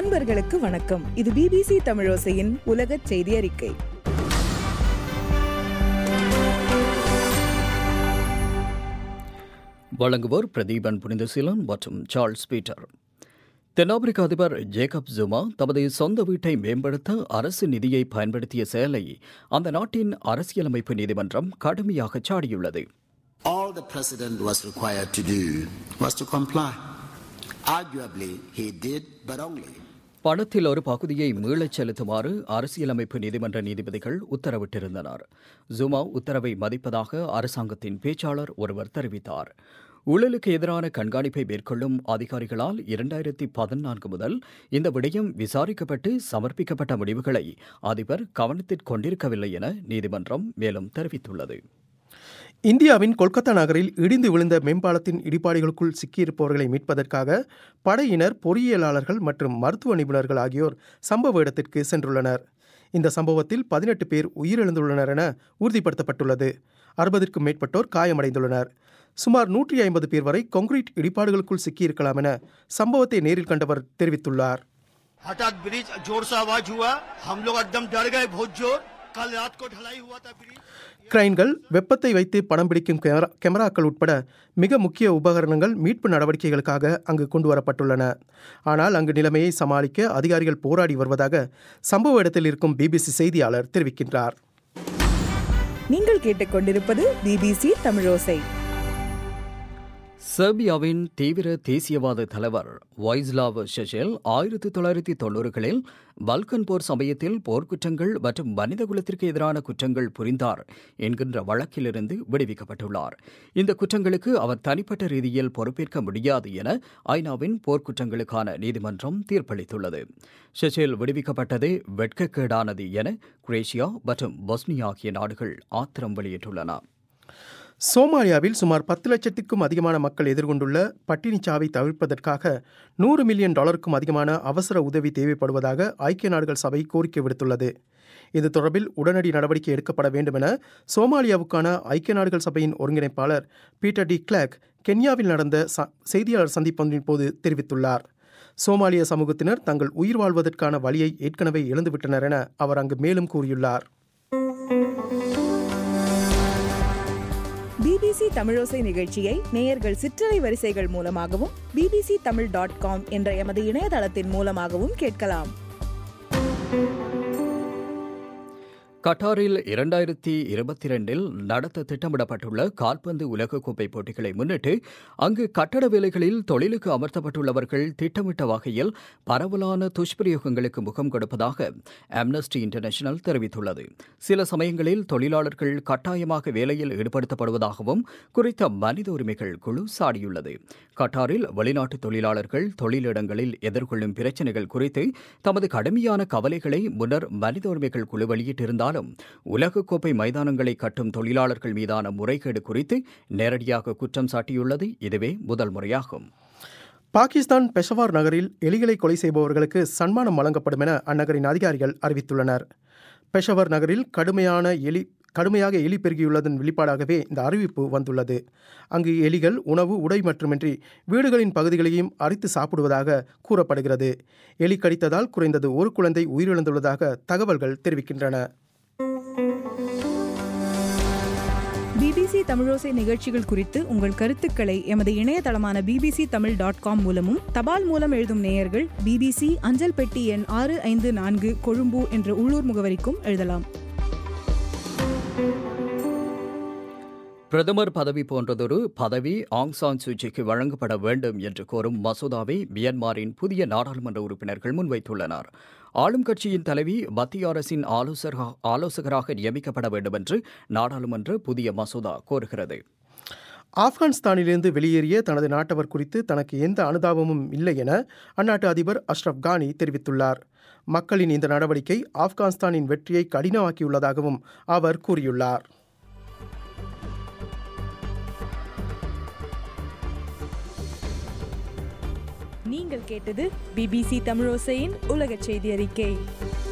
அன்பர்களுக்கு வணக்கம் இது பிபிசி தமிழோசையின் உலக செய்தி அறிக்கை வழங்குவோர் பிரதீபன் புனிதசீலன் மற்றும் சார்ல்ஸ் பீட்டர் தென்னாப்பிரிக்க அதிபர் ஜேக்கப் ஜுமா தமது சொந்த வீட்டை மேம்படுத்த அரசு நிதியை பயன்படுத்திய செயலை அந்த நாட்டின் அரசியலமைப்பு நீதிமன்றம் கடுமையாக சாடியுள்ளது All the president was required to do was to comply. Arguably, he did, but only. பணத்தில் ஒரு பகுதியை மீளச் செலுத்துமாறு அரசியலமைப்பு நீதிமன்ற நீதிபதிகள் உத்தரவிட்டிருந்தனர் ஜுமா உத்தரவை மதிப்பதாக அரசாங்கத்தின் பேச்சாளர் ஒருவர் தெரிவித்தார் ஊழலுக்கு எதிரான கண்காணிப்பை மேற்கொள்ளும் அதிகாரிகளால் இரண்டாயிரத்தி பதினான்கு முதல் இந்த விடயம் விசாரிக்கப்பட்டு சமர்ப்பிக்கப்பட்ட முடிவுகளை அதிபர் கவனத்தில் கொண்டிருக்கவில்லை என நீதிமன்றம் மேலும் தெரிவித்துள்ளது இந்தியாவின் கொல்கத்தா நகரில் இடிந்து விழுந்த மேம்பாலத்தின் இடிபாடுகளுக்குள் சிக்கியிருப்பவர்களை மீட்பதற்காக படையினர் பொறியியலாளர்கள் மற்றும் மருத்துவ நிபுணர்கள் ஆகியோர் சம்பவ இடத்திற்கு சென்றுள்ளனர் இந்த சம்பவத்தில் பதினெட்டு பேர் உயிரிழந்துள்ளனர் என உறுதிப்படுத்தப்பட்டுள்ளது அறுபதுக்கும் மேற்பட்டோர் காயமடைந்துள்ளனர் சுமார் நூற்றி ஐம்பது பேர் வரை கான்கிரீட் இடிபாடுகளுக்குள் சிக்கியிருக்கலாம் என சம்பவத்தை நேரில் கண்டவர் தெரிவித்துள்ளார் हठात ब्रिज जोर से आवाज हुआ हम लोग एकदम डर गए बहुत जोर कल रात को ढलाई हुआ था ब्रिज கிரைன்கள் வெப்பத்தை வைத்து படம் பிடிக்கும் கேமரா கேமராக்கள் உட்பட மிக முக்கிய உபகரணங்கள் மீட்பு நடவடிக்கைகளுக்காக அங்கு கொண்டு வரப்பட்டுள்ளன ஆனால் அங்கு நிலைமையை சமாளிக்க அதிகாரிகள் போராடி வருவதாக சம்பவ இடத்தில் இருக்கும் பிபிசி செய்தியாளர் தெரிவிக்கின்றார் நீங்கள் கேட்டுக்கொண்டிருப்பது பிபிசி தமிழோசை செர்பியாவின் தீவிர தேசியவாத தலைவர் வைஸ்லாவ் ஷெஷெல் ஆயிரத்தி தொள்ளாயிரத்தி தொன்னூறுகளில் பல்கன் போர் சமயத்தில் போர்க்குற்றங்கள் மற்றும் மனிதகுலத்திற்கு எதிரான குற்றங்கள் புரிந்தார் என்கின்ற வழக்கிலிருந்து விடுவிக்கப்பட்டுள்ளார் இந்த குற்றங்களுக்கு அவர் தனிப்பட்ட ரீதியில் பொறுப்பேற்க முடியாது என ஐநாவின் போர்க்குற்றங்களுக்கான நீதிமன்றம் தீர்ப்பளித்துள்ளது ஷெஷேல் விடுவிக்கப்பட்டது வெட்கக்கேடானது என குரேஷியா மற்றும் பொஸ்னியா ஆகிய நாடுகள் ஆத்திரம் வெளியிட்டுள்ளன சோமாலியாவில் சுமார் பத்து லட்சத்துக்கும் அதிகமான மக்கள் எதிர்கொண்டுள்ள பட்டினி சாவை தவிர்ப்பதற்காக நூறு மில்லியன் டாலருக்கும் அதிகமான அவசர உதவி தேவைப்படுவதாக ஐக்கிய நாடுகள் சபை கோரிக்கை விடுத்துள்ளது இது தொடர்பில் உடனடி நடவடிக்கை எடுக்கப்பட வேண்டும் என சோமாலியாவுக்கான ஐக்கிய நாடுகள் சபையின் ஒருங்கிணைப்பாளர் பீட்டர் டி கிளாக் கென்யாவில் நடந்த ச- செய்தியாளர் சந்திப்பொன்றின் போது தெரிவித்துள்ளார் சோமாலிய சமூகத்தினர் தங்கள் உயிர் வாழ்வதற்கான வழியை ஏற்கனவே இழந்துவிட்டனர் என அவர் அங்கு மேலும் கூறியுள்ளார் பிபிசி தமிழோசை நிகழ்ச்சியை நேயர்கள் சிற்றலை வரிசைகள் மூலமாகவும் பிபிசி தமிழ் டாட் காம் என்ற எமது இணையதளத்தின் மூலமாகவும் கேட்கலாம் கட்டாரில் இரண்டாயிரத்தி இருபத்தி ரெண்டில் நடத்த திட்டமிடப்பட்டுள்ள கால்பந்து உலகக்கோப்பை போட்டிகளை முன்னிட்டு அங்கு கட்டட வேலைகளில் தொழிலுக்கு அமர்த்தப்பட்டுள்ளவர்கள் திட்டமிட்ட வகையில் பரவலான துஷ்பிரயோகங்களுக்கு முகம் கொடுப்பதாக அம்னஸ்டி இன்டர்நேஷனல் தெரிவித்துள்ளது சில சமயங்களில் தொழிலாளர்கள் கட்டாயமாக வேலையில் ஈடுபடுத்தப்படுவதாகவும் குறித்த மனித உரிமைகள் குழு சாடியுள்ளது கட்டாரில் வெளிநாட்டு தொழிலாளர்கள் தொழிலிடங்களில் எதிர்கொள்ளும் பிரச்சினைகள் குறித்து தமது கடுமையான கவலைகளை முன்னர் மனித உரிமைகள் குழு வெளியிட்டிருந்தாலும் உலகக்கோப்பை மைதானங்களை கட்டும் தொழிலாளர்கள் மீதான முறைகேடு குறித்து நேரடியாக குற்றம் சாட்டியுள்ளது இதுவே முதல் முறையாகும் பாகிஸ்தான் பெஷவார் நகரில் எலிகளை கொலை செய்பவர்களுக்கு சன்மானம் வழங்கப்படும் என அந்நகரின் அதிகாரிகள் அறிவித்துள்ளனர் பெஷவர் நகரில் கடுமையான எலி கடுமையாக எலி பெருகியுள்ளதன் வெளிப்பாடாகவே இந்த அறிவிப்பு வந்துள்ளது அங்கு எலிகள் உணவு உடை மட்டுமின்றி வீடுகளின் பகுதிகளையும் அரித்து சாப்பிடுவதாக கூறப்படுகிறது எலி கடித்ததால் குறைந்தது ஒரு குழந்தை உயிரிழந்துள்ளதாக தகவல்கள் தெரிவிக்கின்றன பிபிசி தமிழோசை நிகழ்ச்சிகள் குறித்து உங்கள் கருத்துக்களை எமது இணையதளமான பிபிசி தமிழ் டாட் காம் மூலமும் தபால் மூலம் எழுதும் நேயர்கள் பிபிசி அஞ்சல் பெட்டி எண் ஆறு ஐந்து நான்கு கொழும்பு என்ற உள்ளூர் முகவரிக்கும் எழுதலாம் பிரதமர் பதவி போன்றதொரு பதவி ஆங் சான் சூச்சிக்கு வழங்கப்பட வேண்டும் என்று கோரும் மசோதாவை மியான்மரின் புதிய நாடாளுமன்ற உறுப்பினர்கள் முன்வைத்துள்ளனர் ஆளும் கட்சியின் தலைவி மத்திய அரசின் ஆலோசகரா- ஆலோசகராக நியமிக்கப்பட வேண்டும் என்று நாடாளுமன்ற புதிய மசோதா கோருகிறது ஆப்கானிஸ்தானிலிருந்து வெளியேறிய தனது நாட்டவர் குறித்து தனக்கு எந்த அனுதாபமும் இல்லை என அந்நாட்டு அதிபர் அஷ்ரப் கானி தெரிவித்துள்ளார் மக்களின் இந்த நடவடிக்கை ஆப்கானிஸ்தானின் வெற்றியை கடினமாக்கியுள்ளதாகவும் அவர் கூறியுள்ளார் நீங்கள் கேட்டது பிபிசி தமிழோசையின் உலக செய்தி அறிக்கை